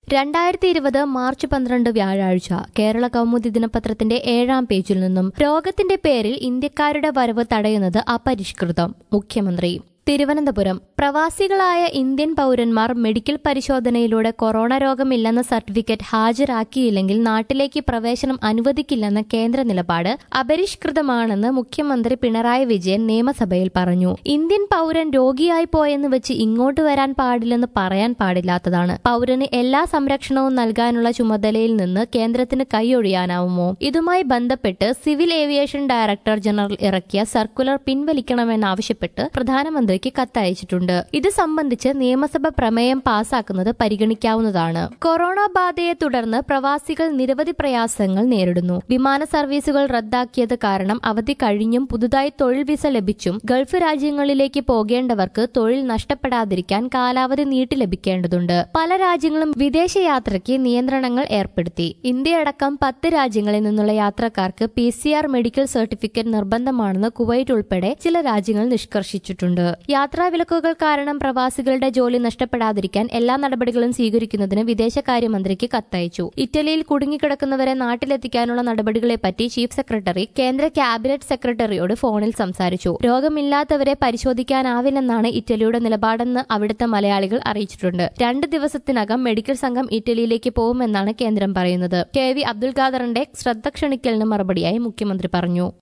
രണ്ടായിരത്തി ഇരുപത് മാർച്ച് പന്ത്രണ്ട് വ്യാഴാഴ്ച കേരള കൗമുദി ദിനപത്രത്തിന്റെ ഏഴാം പേജിൽ നിന്നും രോഗത്തിന്റെ പേരിൽ ഇന്ത്യക്കാരുടെ വരവ് തടയുന്നത് അപരിഷ്കൃതം മുഖ്യമന്ത്രി തിരുവനന്തപുരം പ്രവാസികളായ ഇന്ത്യൻ പൗരന്മാർ മെഡിക്കൽ പരിശോധനയിലൂടെ കൊറോണ രോഗമില്ലെന്ന സർട്ടിഫിക്കറ്റ് ഹാജരാക്കിയില്ലെങ്കിൽ നാട്ടിലേക്ക് പ്രവേശനം അനുവദിക്കില്ലെന്ന കേന്ദ്ര നിലപാട് അപരിഷ്കൃതമാണെന്ന് മുഖ്യമന്ത്രി പിണറായി വിജയൻ നിയമസഭയിൽ പറഞ്ഞു ഇന്ത്യൻ പൗരൻ രോഗിയായി പോയെന്ന് വെച്ച് ഇങ്ങോട്ട് വരാൻ പാടില്ലെന്ന് പറയാൻ പാടില്ലാത്തതാണ് പൗരന് എല്ലാ സംരക്ഷണവും നൽകാനുള്ള ചുമതലയിൽ നിന്ന് കേന്ദ്രത്തിന് കൈയൊഴിയാനാവുമോ ഇതുമായി ബന്ധപ്പെട്ട് സിവിൽ ഏവിയേഷൻ ഡയറക്ടർ ജനറൽ ഇറക്കിയ സർക്കുലർ പിൻവലിക്കണമെന്നാവശ്യപ്പെട്ട് പ്രധാനമന്ത്രിക്ക് കത്തയച്ചിട്ടുണ്ട് ഇത് സംബന്ധിച്ച് നിയമസഭ പ്രമേയം പാസാക്കുന്നത് പരിഗണിക്കാവുന്നതാണ് കൊറോണ ബാധയെ തുടർന്ന് പ്രവാസികൾ നിരവധി പ്രയാസങ്ങൾ നേരിടുന്നു വിമാന സർവീസുകൾ റദ്ദാക്കിയത് കാരണം അവധി കഴിഞ്ഞും പുതുതായി തൊഴിൽ വിസ ലഭിച്ചും ഗൾഫ് രാജ്യങ്ങളിലേക്ക് പോകേണ്ടവർക്ക് തൊഴിൽ നഷ്ടപ്പെടാതിരിക്കാൻ കാലാവധി നീട്ടി ലഭിക്കേണ്ടതുണ്ട് പല രാജ്യങ്ങളും വിദേശയാത്രയ്ക്ക് നിയന്ത്രണങ്ങൾ ഏർപ്പെടുത്തി ഇന്ത്യയടക്കം പത്ത് രാജ്യങ്ങളിൽ നിന്നുള്ള യാത്രക്കാർക്ക് P C R medical certificate നിർബന്ധമാണെന്ന് കുവൈറ്റ് ഉൾപ്പെടെ ചില രാജ്യങ്ങൾ നിഷ്കർഷിച്ചിട്ടുണ്ട് യാത്രാ വിലക്കുകൾ കാരണം പ്രവാസികളുടെ ജോലി നഷ്ടപ്പെടാതിരിക്കാൻ എല്ലാ നടപടികളും സ്വീകരിക്കുന്നതിന് വിദേശകാര്യമന്ത്രിക്ക് കത്തയച്ചു ഇറ്റലിയിൽ കുടുങ്ങിക്കിടക്കുന്നവരെ നാട്ടിലെത്തിക്കാനുള്ള നടപടികളെപ്പറ്റി ചീഫ് സെക്രട്ടറി കേന്ദ്ര ക്യാബിനറ്റ് സെക്രട്ടറിയോട് ഫോണിൽ സംസാരിച്ചു രോഗമില്ലാത്തവരെ പരിശോധിക്കാനാവില്ലെന്നാണ് ഇറ്റലിയുടെ നിലപാടെന്ന് അവിടുത്തെ മലയാളികൾ അറിയിച്ചിട്ടുണ്ട് രണ്ട് ദിവസത്തിനകം മെഡിക്കൽ സംഘം ഇറ്റലിയിലേക്ക് പോകുമെന്നാണ് കേന്ദ്രം പറയുന്നത് കെ വി അബ്ദുൽ ഖാദറിന്റെ ശ്രദ്ധ ക്ഷണിക്കലിന് മറുപടിയായി മുഖ്യമന്ത്രി പറഞ്ഞു